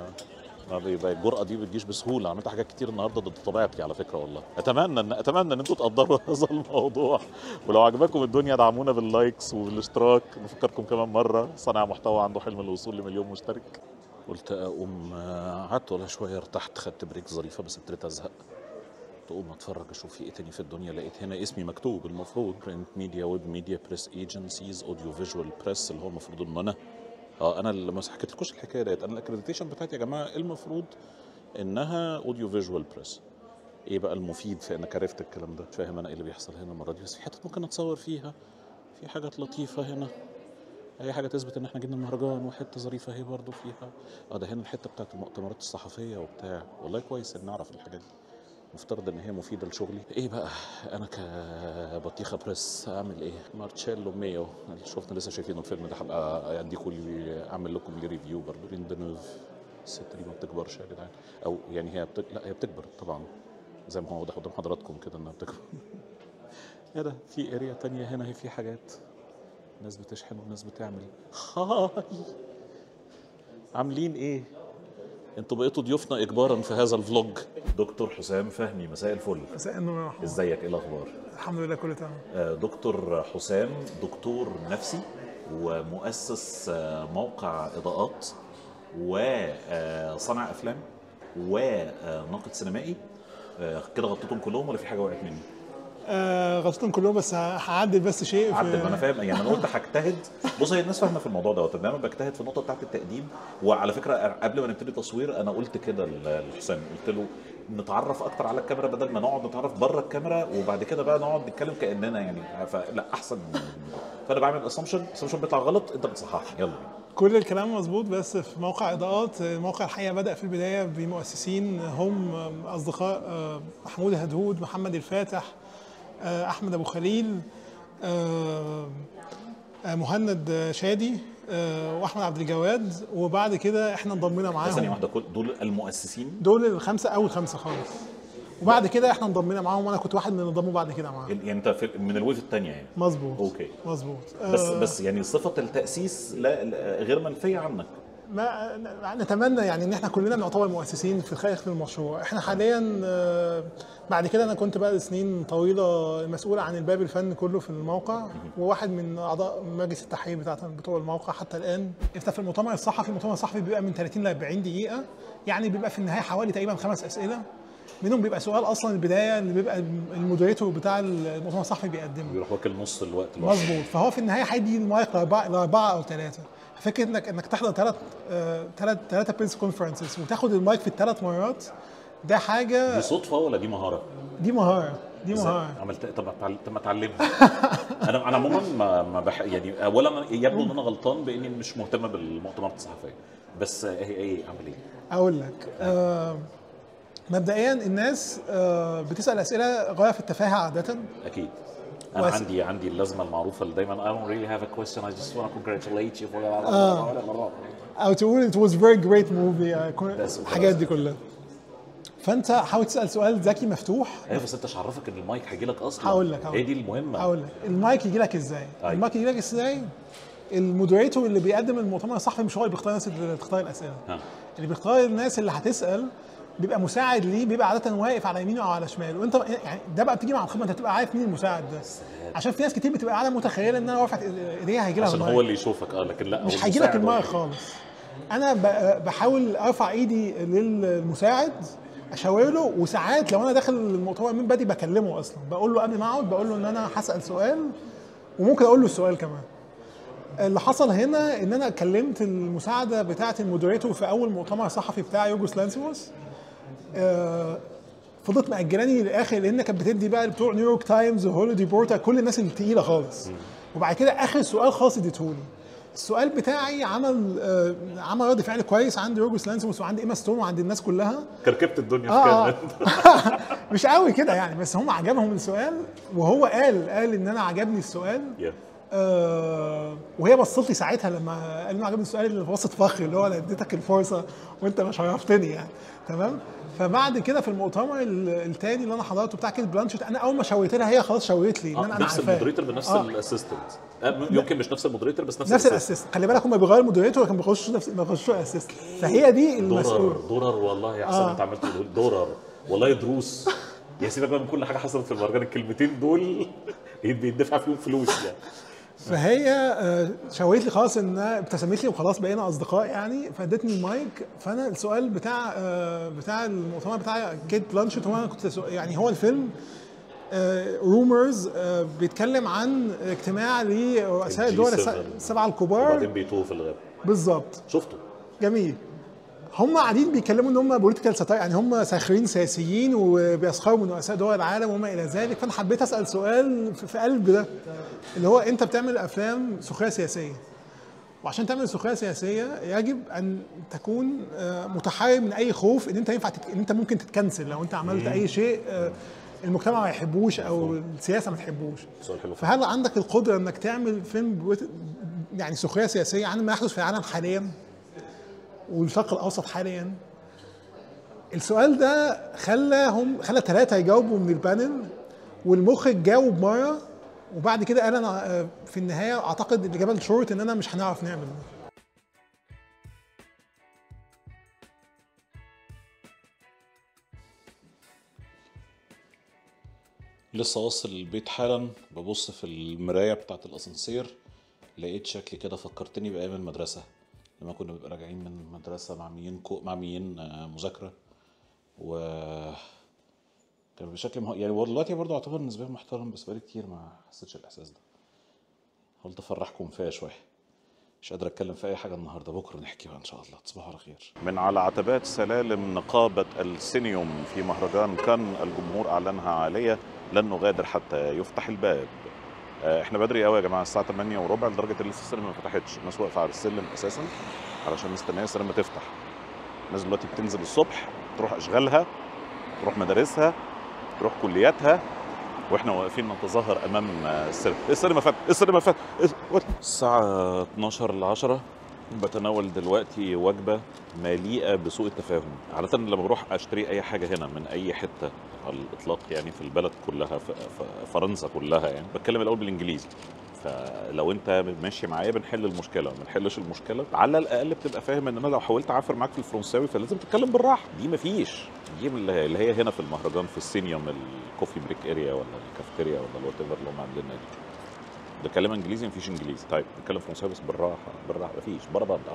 ما بيبقى الجرأة دي بتجيش بسهولة عملت حاجات كتير النهارده ضد طبيعتي على فكرة والله أتمنى إن أتمنى إن أنتوا تقدروا هذا الموضوع ولو عجبكم الدنيا دعمونا باللايكس وبالاشتراك نفكركم كمان مرة صانع محتوى عنده حلم الوصول لمليون مشترك قلت أقوم آه، قعدت ولا شوية ارتحت خدت بريك ظريفة بس ابتديت أزهق تقوم اتفرج اشوف في ايه تاني في الدنيا لقيت هنا اسمي مكتوب المفروض برنت ميديا ويب ميديا بريس ايجنسيز اوديو فيجوال بريس اللي هو المفروض ان انا اه انا اللي ما حكيتلكوش الحكايه ديت انا الاكريديتيشن بتاعتي يا جماعه المفروض انها اوديو فيجوال بريس ايه بقى المفيد في انك عرفت الكلام ده مش فاهم انا ايه اللي بيحصل هنا المره دي بس في حتت ممكن اتصور فيها في حاجات لطيفه هنا اي حاجه تثبت ان احنا جينا المهرجان وحته ظريفه اهي برضو فيها اه ده هنا الحته بتاعت المؤتمرات الصحفيه وبتاع والله كويس ان نعرف الحاجات دي مفترض ان هي مفيده لشغلي ايه بقى انا كبطيخه بريس اعمل ايه مارتشيلو ميو اللي شفنا لسه شايفينه الفيلم ده هبقى اديكوا لي اعمل لكم ليه ريفيو برضه رين دنوف الست دي ما بتكبرش يا جدعان او يعني هي بت... لا هي بتكبر طبعا زي ما هو واضح قدام حضراتكم كده انها بتكبر ايه ده في اريا تانية هنا هي في حاجات ناس بتشحن وناس بتعمل هاي عاملين ايه انتوا بقيتوا ضيوفنا اجبارا في هذا الفلوج دكتور حسام فهمي مساء الفل مساء النور يا محمد ازيك ايه الاخبار الحمد لله كله تمام آه، دكتور حسام دكتور نفسي ومؤسس آه، موقع اضاءات وصانع افلام وناقد سينمائي آه، كده غطيتهم كلهم ولا في حاجه وقعت مني؟ آه غلطتهم كلهم بس ه- هعدل بس شيء في عدل ما انا فاهم يعني انا قلت هجتهد بص هي الناس فاهمه في الموضوع دوت دايما بجتهد في النقطه بتاعت التقديم وعلى فكره قبل ما نبتدي تصوير انا قلت كده ل- لحسام قلت له نتعرف اكتر على الكاميرا بدل ما نقعد نتعرف بره الكاميرا وبعد كده بقى نقعد نتكلم كاننا يعني فلا احسن فانا بعمل اسامبشن اسامبشن بيطلع غلط انت بتصحح يلا كل الكلام مظبوط بس في موقع اضاءات الموقع الحقيقه بدا في البدايه بمؤسسين هم اصدقاء آه، محمود هدهود محمد الفاتح آه، احمد ابو خليل آه، آه، مهند شادي آه، واحمد عبد الجواد وبعد كده احنا انضمينا ثانيه معاهم واحده كل دول المؤسسين دول الخمسه اول خمسه خالص وبعد كده احنا انضمينا معاهم وانا كنت واحد من اللي انضموا بعد كده معاهم يعني انت في من الويف الثانيه يعني مظبوط اوكي مظبوط بس آه، بس يعني صفه التاسيس لا لا- غير منفيه عنك ما نتمنى يعني ان احنا كلنا نعتبر مؤسسين في خارج المشروع احنا حاليا آه، بعد كده انا كنت بقى سنين طويله مسؤول عن الباب الفن كله في الموقع وواحد من اعضاء مجلس التحرير بتاع بتوع الموقع حتى الان انت في المؤتمر الصحفي المؤتمر الصحفي بيبقى من 30 ل 40 دقيقه يعني بيبقى في النهايه حوالي تقريبا خمس اسئله منهم بيبقى سؤال اصلا البدايه اللي بيبقى المودريتور بتاع المؤتمر الصحفي بيقدمه بيروح واكل نص الوقت لوحده. مظبوط فهو في النهايه هيدي المايك لاربعه لاربعه او ثلاثه فكره انك انك تحضر ثلاث ثلاث ثلاثه بريس كونفرنسز وتاخد المايك في الثلاث مرات ده حاجه دي صدفه ولا دي مهاره؟ دي مهاره دي إزاي؟ مهاره عملت طب اتعل- طب ما اتعلمها انا انا عموما ما ما بح... يعني اولا يبدو ان انا غلطان باني مش مهتم بالمؤتمرات الصحفيه بس هي ايه اعمل ايه؟ اقول لك آه مبدئيا الناس آه بتسال اسئله غايه في التفاهه عاده اكيد انا وأس- عندي عندي اللازمه المعروفه اللي دايما I don't really have a question I just want to congratulate you for او تقول it was very great movie آه، كل- بس الحاجات دي كلها فانت حاول تسال سؤال ذكي مفتوح ايوه بس انت مش عرفك ان المايك هيجي لك اصلا هقول لك- هقول هي لك. دي المهمه هقول لك المايك يجي لك ازاي؟ أيوة. المايك يجي لك ازاي؟ المودريتور اللي بيقدم المؤتمر الصحفي مش هو اللي بيختار الناس اللي بتختار الاسئله ها اللي بيختار الناس اللي هتسال بيبقى مساعد ليه بيبقى عاده واقف على يمينه او على شماله وانت يعني ده بقى بتيجي مع الخبره انت بتبقى عارف مين المساعد ده عشان في ناس كتير بتبقى قاعده متخيله ان انا رافع ايديها هيجي لها عشان المايك. هو اللي يشوفك اه لكن لا هو مش هيجي لك المساعد هو المايك اللي- خالص انا ب- بحاول ارفع ايدي للمساعد اشاور له وساعات لو انا داخل المؤتمر من بدري بكلمه اصلا بقول له قبل ما اقعد بقول له ان انا هسال سؤال وممكن اقول له السؤال كمان اللي حصل هنا ان انا كلمت المساعده بتاعه المودريتور في اول مؤتمر صحفي بتاع يوجوس لانسيموس آه، فضلت مأجلاني للاخر لان كانت بتدي بقى بتوع نيويورك تايمز وهوليدي بورتا كل الناس التقيله خالص وبعد كده اخر سؤال خالص اديتهولي السؤال بتاعي عمل آه، عمل رد فعل كويس عند يورجوس لانسيموس وعند ايما ستون وعند الناس كلها كركبت الدنيا في اه كلمة. مش قوي كده يعني بس هم عجبهم السؤال وهو قال قال ان انا عجبني السؤال يا. آه وهي بصت لي ساعتها لما قال انه عجبني السؤال اللي بوسط فخر اللي هو انا اديتك الفرصه وانت ما شرفتني يعني تمام فبعد كده في المؤتمر ال- التاني اللي انا حضرته بتاع كيت بلانشيت انا اول ما شاورت لها هي خلاص شاورت لي ان آه، انا انا نفس عارفاه. المودريتور بنفس آه. الاسيستنت آه، يمكن مش نفس المودريتور بس نفس, نفس الاسيستنت الاسيست خلي بالك هم بيغيروا المودريتور لكن بيخشوا نفس ما بيخشوا اسيست فهي دي درر المسؤول درر والله يا حسن آه. انت عملت تقول درر والله دروس يا سيبك بقى من كل حاجه حصلت في المهرجان الكلمتين دول بيدفع فيهم فلوس يعني فهي آه، شاورت لي خلاص ان ابتسمت لي وخلاص بقينا اصدقاء يعني فادتني المايك فانا السؤال بتاع آه، بتاع المؤتمر بتاع كيت بلانشيت هو انا كنت سو- يعني هو الفيلم رومرز بيتكلم عن اجتماع لرؤساء الدول G7. الس- السبعه الكبار وبعدين بيتوه في الغابه بالظبط شفته جميل هم قاعدين بيتكلموا ان هم بوليتيكال ساتاير يعني هم ساخرين سياسيين وبيسخروا من رؤساء دول العالم وما الى ذلك فانا حبيت اسال سؤال في في قلب ده اللي هو انت بتعمل افلام سخريه سياسيه وعشان تعمل سخريه سياسيه يجب ان تكون آه، متحرر من اي خوف ان انت ينفع تت... ان انت ممكن تتكنسل لو انت عملت اي شيء آه، المجتمع ما يحبوش او السياسه ما تحبوش سؤال حلو فهل عندك القدره انك تعمل فيلم بوت- يعني سخريه سياسيه عن ما يحدث في العالم حاليا والشرق الاوسط حاليا السؤال ده خلاهم خلى ثلاثه يجاوبوا من البانل والمخرج جاوب مره وبعد كده قال انا آه، في النهايه اعتقد الاجابه الشورت ان انا مش هنعرف نعمل ده لسه واصل البيت حالا ببص في المراية بتاعة الأسانسير لقيت شكلي كده فكرتني بأيام المدرسة لما كنا بنبقى راجعين من المدرسة معميين كو معميين آه، مذاكرة و كان بشكل مه... يعني هو دلوقتي برضه اعتبر نسبيا محترم بس بقالي كتير ما حسيتش الإحساس ده قلت أفرحكم فيها شوية مش قادر اتكلم في اي حاجه النهارده بكره نحكي بقى ان شاء الله تصبحوا على خير من على عتبات سلالم نقابه السينيوم في مهرجان كان الجمهور اعلنها عاليه لن نغادر حتى يفتح الباب آه، احنا بدري قوي يا جماعه الساعه 8 وربع لدرجه ان لسه السينما ما فتحتش الناس واقفه على السلم اساسا علشان مستنيه السينما تفتح الناس دلوقتي بتنزل الصبح تروح اشغالها تروح مدارسها تروح كلياتها واحنا واقفين نتظاهر امام السينما السينما فات السينما فات الساعه 12 ل 10 بتناول دلوقتي وجبه مليئه بسوء التفاهم عاده لما بروح اشتري اي حاجه هنا من اي حته على الاطلاق يعني في البلد كلها في في فرنسا كلها يعني بتكلم الاول بالانجليزي فلو انت ماشي معايا بنحل المشكله ما بنحلش المشكله على الاقل بتبقى فاهم ان انا لو حاولت اعافر معاك في الفرنساوي فلازم تتكلم بالراحه دي مفيش دي اللي اللي هي هنا في المهرجان في السينيوم الكوفي بريك اريا ولا الكافيتيريا ولا الوات ايفر اللي هم عاملينها دي بتكلم انجليزي مفيش انجليزي طيب بتكلم فرنساوي بس بالراحه بالراحه مفيش بره بره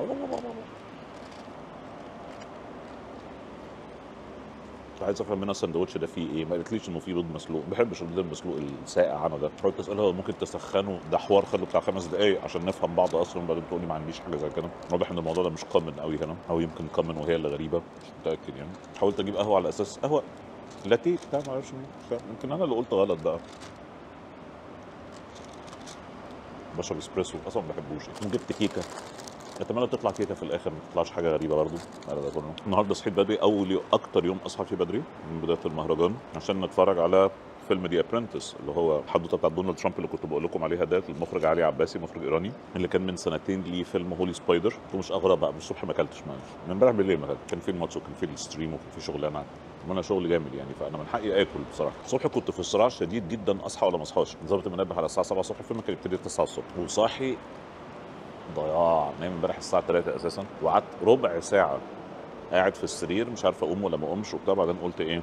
عايز افهم منها السندوتش ده فيه ايه ما قالتليش انه فيه بيض مسلوق ما بحبش البيض المسلوق الساقع انا ده حاولت اسالها ممكن تسخنه ده حوار خده بتاع خمس دقايق عشان نفهم بعض اصلا بعدين تقول لي ما عنديش حاجه زي كده واضح ان الموضوع ده مش كومن قوي هنا او يمكن كومن وهي اللي غريبه مش متاكد يعني حاولت اجيب قهوه على اساس قهوه لاتيه بتاع ما اعرفش مين مش فاهم. يمكن انا اللي قلت غلط بقى بشرب اسبريسو اصلا ما بحبوش وجبت كيكه اتمنى تطلع كيكه في الاخر ما تطلعش حاجه غريبه برضو على ده كله النهارده صحيت بدري اول يوم اكتر يوم اصحى فيه بدري من بدايه المهرجان عشان نتفرج على فيلم دي ابرنتس اللي هو الحدوته بتاع دونالد ترامب اللي كنت بقول لكم عليها ده المخرج علي عباسي مخرج ايراني اللي كان من سنتين ليه فيلم هولي سبايدر ومش اغرب بقى من الصبح ما اكلتش ما من امبارح بالليل ما اكلتش كان في الماتش وكان في الستريم وكان في شغلانه وانا شغل جامد يعني فانا من حقي اكل بصراحه الصبح كنت في صراع شديد جدا اصحى ولا ما اصحاش ظابط المنبه على الساعه 7 الصبح الفيلم كان يبتدي 9 الصبح وصاحي ضياع نايم امبارح الساعه 3 اساسا وقعدت ربع ساعه قاعد في السرير مش عارف اقوم ولا ما اقومش وبتاع بعدين قلت ايه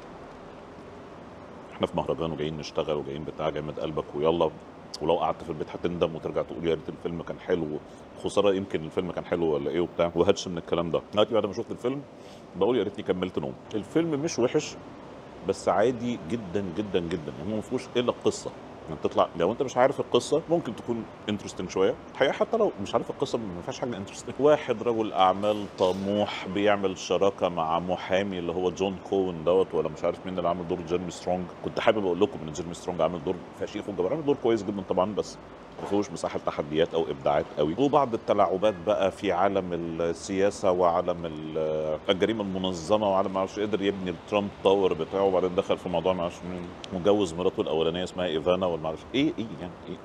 احنا في مهرجان وجايين نشتغل وجايين بتاع جامد قلبك ويلا ولو قعدت في البيت هتندم وترجع تقول يا ريت الفيلم كان حلو خساره يمكن الفيلم كان حلو ولا ايه وبتاع وهدش من الكلام ده دلوقتي بعد ما شفت الفيلم بقول يا ريتني كملت نوم الفيلم مش وحش بس عادي جدا جدا جدا يعني هو ما فيهوش الا القصه انك تطلع لو انت مش عارف القصه ممكن تكون انترستنج شويه الحقيقه حتى لو مش عارف القصه ما فيهاش حاجه انترستنج واحد رجل اعمال طموح بيعمل شراكه مع محامي اللي هو جون كون دوت ولا مش عارف مين اللي عامل دور جيرمي سترونج كنت حابب اقول لكم ان جيرمي سترونج عامل دور فشيخ وجبار عامل دور كويس جدا طبعا بس ما فيهوش مساحه تحديات او ابداعات قوي وبعض التلاعبات بقى في عالم السياسه وعالم ال- الجريمه المنظمه وعالم ما اعرفش قدر يبني الترامب تاور بتاعه وبعدين دخل في موضوع ما اعرفش مين مجوز مراته الاولانيه اسمها ايفانا ولا ما اعرفش ايه ايه يعني ايه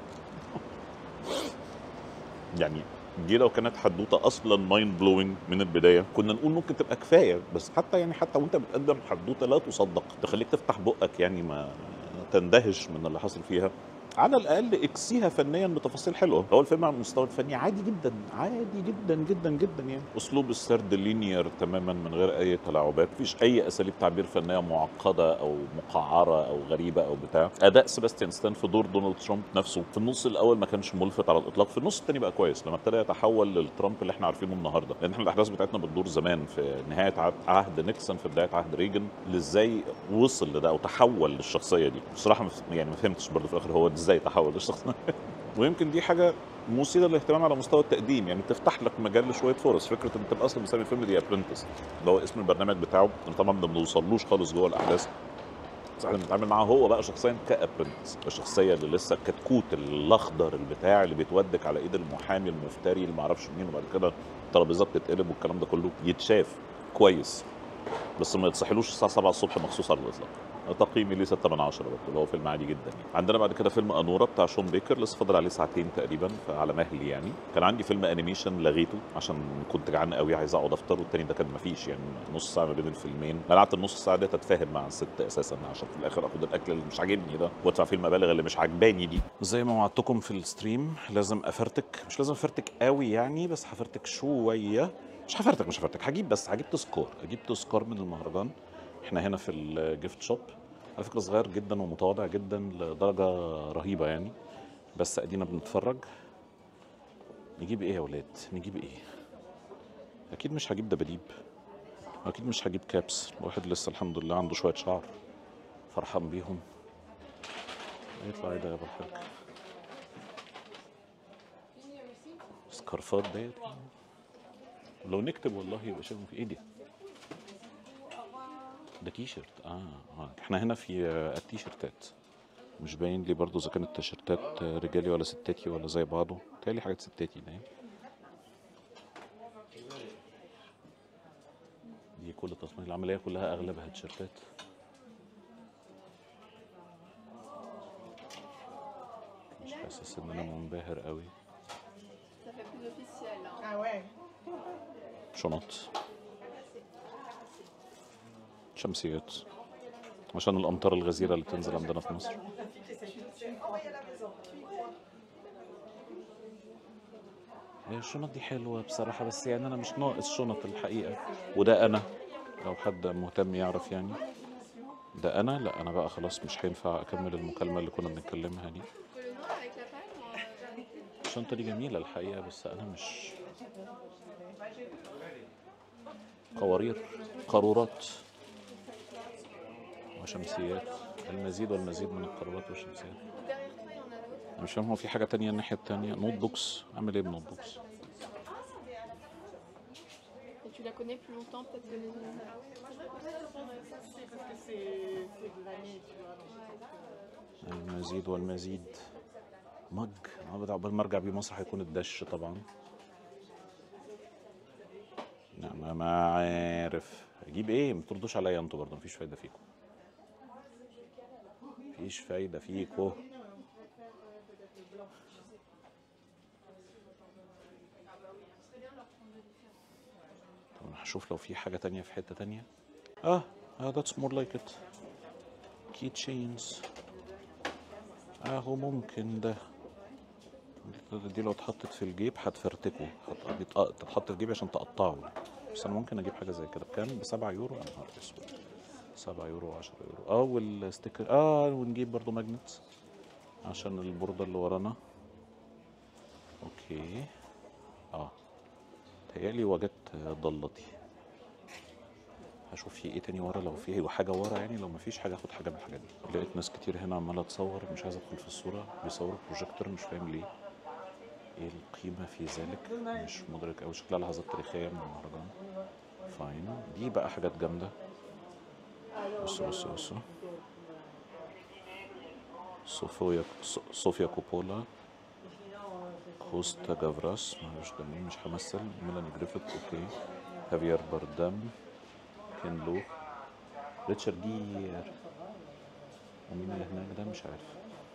يعني دي لو كانت حدوته اصلا مايند بلوينج من البدايه كنا نقول ممكن تبقى كفايه بس حتى يعني حتى وانت بتقدم حدوته لا تصدق تخليك تفتح بقك يعني ما تندهش من اللي حصل فيها على الاقل اكسيها فنيا بتفاصيل حلوه هو الفيلم على المستوى الفني عادي جدا عادي جدا جدا جدا يعني اسلوب السرد لينير تماما من غير اي تلاعبات مفيش اي اساليب تعبير فنيه معقده او مقعره او غريبه او بتاع اداء سيباستيان ستان في دور دونالد ترامب نفسه في النص الاول ما كانش ملفت على الاطلاق في النص الثاني بقى كويس لما ابتدى يتحول للترامب اللي احنا عارفينه النهارده لان احنا الاحداث بتاعتنا بتدور زمان في نهايه عهد- عهد نيكسون في بدايه عهد ريجن لازاي وصل لده او تحول للشخصيه دي بصراحه ما ف- يعني ما فهمتش برضه في الاخر هو ازاي تحول للشخصيه ويمكن دي حاجه مثيره للاهتمام على مستوى التقديم يعني تفتح لك مجال لشويه فرص فكره ان تبقى اصلا مسمي الفيلم دي ابرنتس اللي هو اسم البرنامج بتاعه اللي طبعا ما بنوصلوش خالص جوه الاحداث بس احنا بنتعامل معاه هو بقى شخصيا كابرنتس الشخصيه اللي لسه الكتكوت الاخضر البتاع اللي بيتودك على ايد المحامي المفتري اللي ما اعرفش مين وبعد كده الترابيزات تتقلب والكلام ده كله يتشاف كويس بس ما يتصحلوش الساعه 7 الصبح مخصوص على الاطلاق تقييمي ليه 6 من 10 برضه اللي هو فيلم عادي جدا يعني. عندنا بعد كده فيلم انوره بتاع شون بيكر لسه فاضل عليه ساعتين تقريبا فعلى مهلي يعني كان عندي فيلم انيميشن لغيته عشان كنت جعان قوي عايز اقعد افطر والتاني ده كان مفيش يعني نص ساعه ما بين الفيلمين انا قعدت النص ساعه ديت اتفاهم مع الست اساسا عشان في الاخر اخد الاكل اللي مش عاجبني ده وادفع فيه المبالغ اللي مش عاجباني دي زي ما وعدتكم في الستريم لازم افرتك مش لازم افرتك قوي يعني بس هفرتك شويه مش هفرتك مش هفرتك هجيب بس هجيب تذكار هجيب تذكار من المهرجان احنا هنا في الجيفت شوب على فكره صغير جدا ومتواضع جدا لدرجه رهيبه يعني بس ادينا بنتفرج نجيب ايه يا ولاد نجيب ايه اكيد مش هجيب دباديب اكيد مش هجيب كابس الواحد لسه الحمد لله عنده شويه شعر فرحان بيهم يطلع ايه ده يا ابو الحاج سكارفات ديت لو نكتب والله يبقى شيء في ايدي ده تي شيرت آه. اه احنا هنا في آه، التيشيرتات مش باين لي برضو اذا كانت التيشيرتات آه، رجالي ولا ستاتي ولا زي بعضه تالي حاجات ستاتي ده دي كل التصميم العمليه كلها اغلبها تيشيرتات مش حاسس ان انا منبهر قوي Ça fait plus officiel. Hein. Ah ouais. شنط شمسيات عشان الامطار الغزيره اللي بتنزل عندنا في مصر هي الشنط دي حلوه بصراحه بس يعني انا مش ناقص شنط الحقيقه وده انا لو حد مهتم يعرف يعني ده انا لا انا بقى خلاص مش هينفع اكمل المكالمه اللي كنا بنتكلمها دي Que le noir avec la palme ou euh, الشنطة دي جميلة الحقيقة بس أنا مش قوارير قارورات وشمسيات المزيد والمزيد من القارورات والشمسيات derrière toi, il y en a d'autres. أنا مش فاهم هو في حاجة تانية الناحية التانية نوت بوكس أعمل إيه بنوت بوكس Et tu la connais plus longtemps peut-être que les autres. المزيد والمزيد مج أنا بدأ عقبال ما أرجع بيه مصر هيكون الدش طبعا لا ما ما عارف أجيب إيه ما تردوش عليا أنتوا برضه مفيش فايدة فيكم مفيش فايدة فيكم طب أنا هشوف لو في حاجة تانية في حتة تانية اه اه that's more like it key chains اهو ممكن ده دي لو اتحطت في الجيب هتفرتكه هت- دي تق- تتحط في الجيب عشان تقطعه بس انا ممكن اجيب حاجه زي كده بكام ب 7 يورو يا نهار اسود 7 يورو و10 يورو اه والستيكر اه ونجيب برضو ماجنت عشان البورده اللي ورانا اوكي اه تهيألي وجدت ضلتي هشوف في ايه تاني ورا لو في حاجه ورا يعني لو مفيش حاجه اخد حاجه من الحاجات دي لقيت ناس كتير هنا عماله تصور مش عايز ادخل في الصوره بيصوروا بروجيكتور مش فاهم ليه ايه القيمه في ذلك مش مدرك اوي شكلها لحظات تاريخيه من المهرجان فاين دي بقى حاجات جامده بصوا بصوا بصوا صوفيا صوفيا كوبولا كوستا جافراس مش جميل مش همثل ميلاني جريفيث اوكي هافير باردام كين لو ريتشارد جير ومين اللي هناك ده مش عارف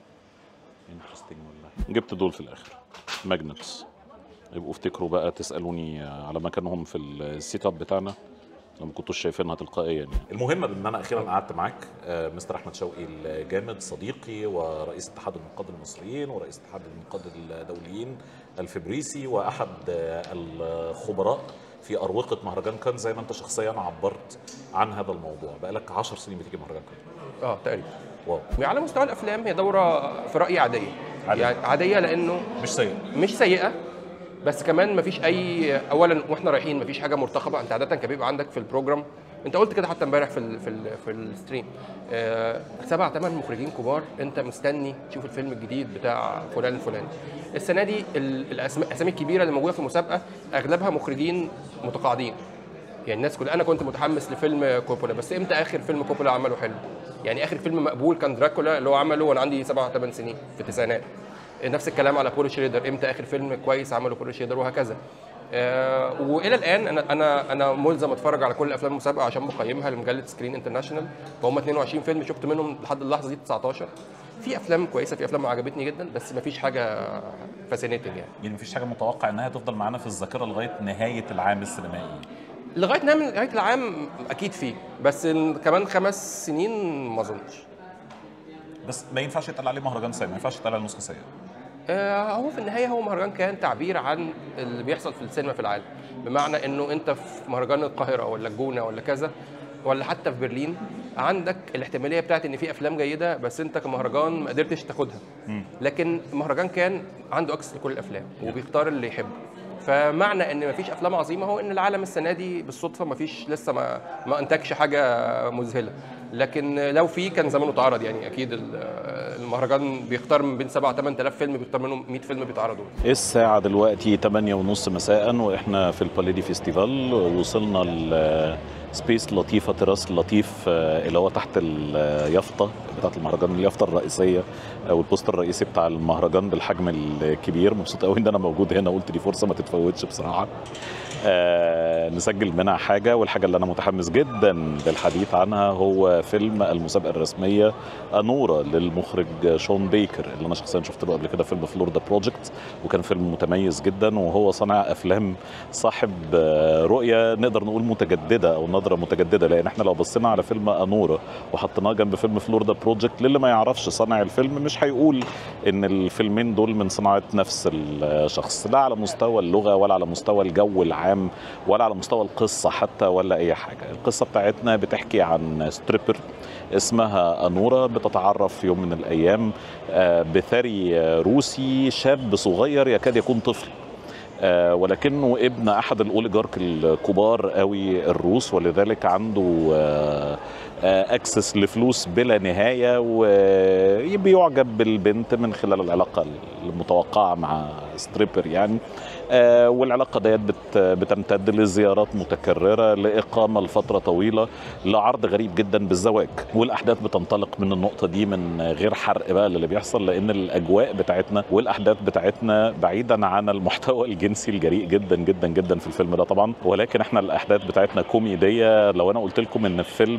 انترستنج والله جبت دول في الاخر ماجنتس يبقوا افتكروا بقى تسالوني على مكانهم في السيت اب بتاعنا لو ما كنتوش شايفينها تلقائيا يعني المهم ان انا اخيرا قعدت معاك آه، مستر احمد شوقي الجامد صديقي ورئيس اتحاد النقاد المصريين ورئيس اتحاد النقاد الدوليين الفبريسي واحد آه، الخبراء في اروقه مهرجان كان زي ما انت شخصيا عبرت عن هذا الموضوع بقالك 10 سنين بتيجي مهرجان كان اه تقريبا واو على مستوى الافلام هي دوره في رايي عاديه عادية. يعني عاديه لانه مش سيء مش سيئه بس كمان مفيش اي اولا واحنا رايحين مفيش حاجه مرتقبه انت عاده كان بيبقى عندك في البروجرام انت قلت كده حتى امبارح في ال في ال في الستريم آه سبع ثمان مخرجين كبار انت مستني تشوف الفيلم الجديد بتاع فلان الفلاني السنه دي ال- الاسماء الاسامي الكبيره اللي موجوده في المسابقه اغلبها مخرجين متقاعدين يعني الناس كلها انا كنت متحمس لفيلم كوبولا بس امتى اخر فيلم كوبولا عمله حلو يعني اخر فيلم مقبول كان دراكولا اللي هو عمله وانا عندي سبع ثمان سنين في التسعينات نفس الكلام على بول شريدر امتى اخر فيلم كويس عمله بول شريدر وهكذا آه والى الان انا انا انا ملزم اتفرج على كل افلام المسابقه عشان بقيمها لمجله سكرين انترناشونال فهم 22 فيلم شفت منهم لحد اللحظه دي 19 في افلام كويسه في افلام عجبتني جدا بس ما فيش حاجه فاسينيتنج يعني يعني مفيش حاجه متوقع انها تفضل معانا في الذاكره لغايه نهايه العام السينمائي لغايه نهايه نهايه العام اكيد فيه بس ال- كمان خمس سنين ما اظنش بس ما ينفعش يتقال عليه مهرجان سيء ما ينفعش يتقال عليه نسخه سيئه آه، هو في النهايه هو مهرجان كان تعبير عن اللي بيحصل في السينما في العالم بمعنى انه انت في مهرجان القاهره ولا الجونه ولا كذا ولا حتى في برلين عندك الاحتماليه بتاعت ان في افلام جيده بس انت كمهرجان ما قدرتش تاخدها لكن المهرجان كان عنده اكسس لكل الافلام وبيختار اللي يحبه فمعنى ان مفيش افلام عظيمه هو ان العالم السنه دي بالصدفه مفيش لسه ما ما انتجش حاجه مذهله لكن لو في كان زمانه اتعرض يعني اكيد ال- المهرجان بيختار من بين 7 8000 فيلم بيختار منهم 100 فيلم بيتعرضوا الساعة دلوقتي 8 ونص مساء واحنا في الباليدي فيستيفال وصلنا لسبيس لطيفة تراس لطيف آه، اللي هو تحت اليافطة بتاعت المهرجان اليافطة الرئيسية او البوستر الرئيسي بتاع المهرجان بالحجم الكبير مبسوط قوي ان انا موجود هنا قلت دي فرصة ما تتفوتش بصراحة آه نسجل منها حاجة والحاجة اللي أنا متحمس جدا للحديث عنها هو فيلم المسابقة الرسمية أنورا للمخرج شون بيكر اللي أنا شخصيا شفت له قبل كده فيلم فلوريدا بروجكت وكان فيلم متميز جدا وهو صانع أفلام صاحب آه، رؤية نقدر نقول متجددة أو نظرة متجددة لأن احنا لو بصينا على فيلم أنورا وحطيناه جنب فيلم فلوريدا بروجكت للي ما يعرفش صانع الفيلم مش هيقول إن الفيلمين دول من صناعة نفس الشخص لا على مستوى اللغة ولا على مستوى الجو العام ولا على مستوى القصة حتى ولا أي حاجة القصة بتاعتنا بتحكي عن ستريبر اسمها أنورا بتتعرف في يوم من الأيام آه، بثري آه، روسي شاب صغير يكاد يكون طفل آه، ولكنه ابن احد الاوليجارك الكبار قوي الروس ولذلك عنده اكسس لفلوس بلا نهايه وبيعجب بالبنت من خلال العلاقه المتوقعه مع ستريبر يعني آه، والعلاقه ديت بت- بتمتد لزيارات متكرره لاقامه لفتره طويله لعرض غريب جدا بالزواج والاحداث بتنطلق من النقطه دي من غير حرق بقى اللي بيحصل لان الاجواء بتاعتنا والاحداث بتاعتنا بعيدا عن المحتوى الجنسي الجريء جدا جدا جدا في الفيلم ده طبعا ولكن احنا الاحداث بتاعتنا كوميديه لو انا قلت لكم ان الفيلم آه،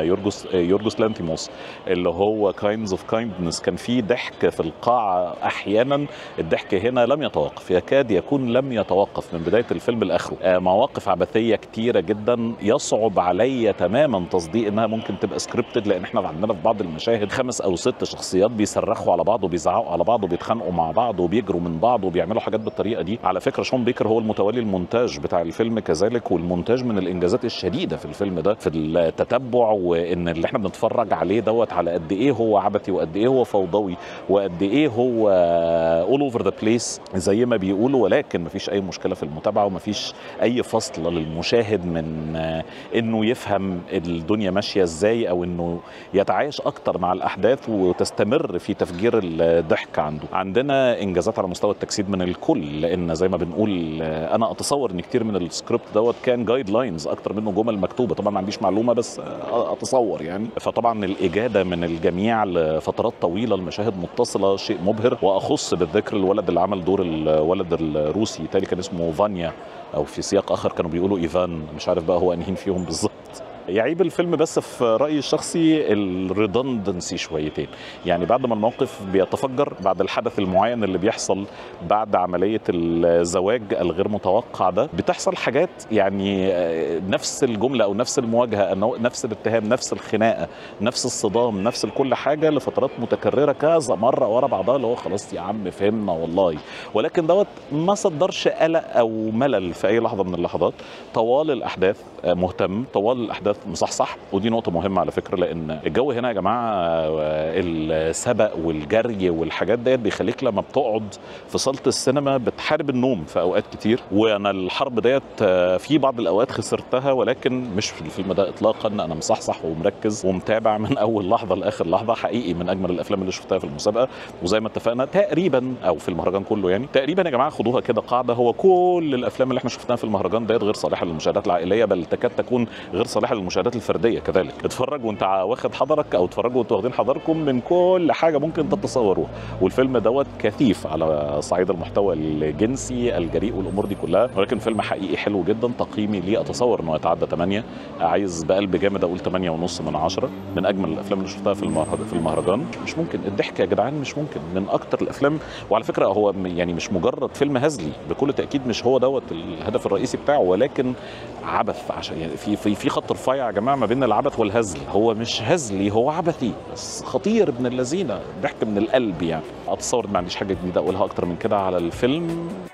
يورجوس يورجوس لانتيموس اللي هو كاينز اوف كايندنس كان في ضحك في القاعه احيانا الضحك هنا لم يتوقف يكاد يكون لم يتوقف من بدايه الفيلم لاخره آه، مواقف عبثيه كتيره جدا يصعب علي تماما تصديق انها ممكن تبقى سكريبتد لان احنا عندنا في بعض المشاهد خمس او ست شخصيات بيصرخوا على بعض وبيزعقوا على بعض وبيتخانقوا مع بعض وبيجروا من بعض وبيعملوا حاجات بالطريقه دي على فكره شون بيكر هو المتولي المونتاج بتاع الفيلم كذلك والمونتاج من الانجازات الشديده في الفيلم ده في التتبع وان اللي احنا بنتفرج عليه دوت على قد ايه هو عبثي وقد ايه هو فوضوي وقد ايه هو اول اوفر ذا بليس زي ما بيقولوا ولكن مفيش اي مشكله في المتابعه ومفيش اي فصل للمشاهد من آه، انه يفهم الدنيا ماشيه ازاي او انه يتعايش اكتر مع الاحداث وتستمر في تفجير الضحك عنده عندنا انجازات على مستوى التجسيد من الكل لان زي ما بنقول آه، انا اتصور ان كتير من السكريبت دوت كان جايد لاينز اكتر منه جمل مكتوبه طبعا ما عنديش معلومه بس آه، اتصور يعني فطبعا الاجاده من الجميع لفترات طويله المشاهد متصله شيء مبهر واخص بالذكر الولد اللي عمل دور الولد الروسي تالي كان اسمه فانيا او في سياق اخر كانوا بيقولوا ايفان مش عارف بقى هو انهين فيهم بالظبط يعيب الفيلم بس في رايي الشخصي الريدندنسي شويتين يعني بعد ما الموقف بيتفجر بعد الحدث المعين اللي بيحصل بعد عمليه الزواج الغير متوقع ده بتحصل حاجات يعني آه، نفس الجمله او نفس المواجهه أنه- نفس الاتهام نفس الخناقه نفس الصدام نفس كل حاجه لفترات متكرره كذا مره ورا بعضها اللي هو خلاص يا عم فهمنا والله ولكن دوت ما صدرش قلق او ملل في اي لحظه من اللحظات طوال الاحداث آه، مهتم طوال الاحداث مصحصح ودي نقطه مهمه على فكره لان الجو هنا يا جماعه آه، السبق والجري والحاجات ديت بيخليك لما بتقعد في صاله السينما بتحارب النوم في اوقات كتير وانا الحرب ديت آه، في بعض الاوقات خسرتها ولكن مش في الفيلم ده اطلاقا انا مصحصح ومركز ومتابع من اول لحظه لاخر لحظه حقيقي من اجمل الافلام اللي شفتها في المسابقه وزي ما اتفقنا تقريبا او في المهرجان كله يعني تقريبا يا جماعه خدوها كده قاعده هو كل الافلام اللي احنا شفناها في المهرجان ديت غير صالحه للمشاهدات العائليه بل تكاد تكون غير صالحه للمشاهدات الفرديه كذلك اتفرج وانت واخد حضرك او اتفرجوا وانتوا واخدين حضركم من كل حاجه ممكن تتصوروها والفيلم دوت كثيف على صعيد المحتوى الجنسي الجريء والامور دي كلها ولكن فيلم حقيقي حلو جدا تقييمي ليه اتصور انه يتعدى 8 عايز بقلب جامد اقول 8 ونص من 10 من اجمل الافلام اللي شفتها في المهرجان في المهرجان مش ممكن الضحك يا جدعان مش ممكن من اكتر الافلام وعلى فكره هو م- يعني مش مجرد فيلم هزلي بكل تاكيد مش هو دوت الهدف الرئيسي بتاعه ولكن عبث عشان يعني في في في خط رفيع يا جماعه ما بين العبث والهزل هو مش هزلي هو عبثي بس خطير ابن اللذينه ضحك من القلب يعني اتصور ما عنديش حاجه جديده اقولها اكتر من كده على الفيلم